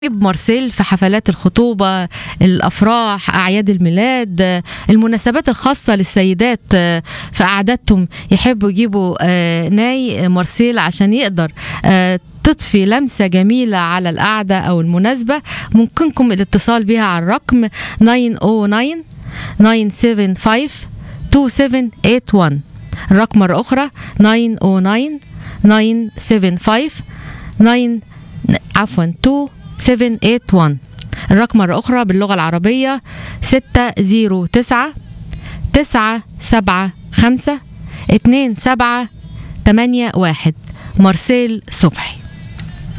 مارسيل في حفلات الخطوبة الأفراح أعياد الميلاد المناسبات الخاصة للسيدات في قعداتهم يحبوا يجيبوا آه، ناي مارسيل عشان يقدر آه، تضفي لمسة جميلة على القعدة أو المناسبة ممكنكم الاتصال بها على الرقم 909 975 2781 الرقم مرة أخرى 909 975 9 عفوا 2781 الرقم مرة أخرى باللغة العربية 609 975 2781 مارسيل صبحي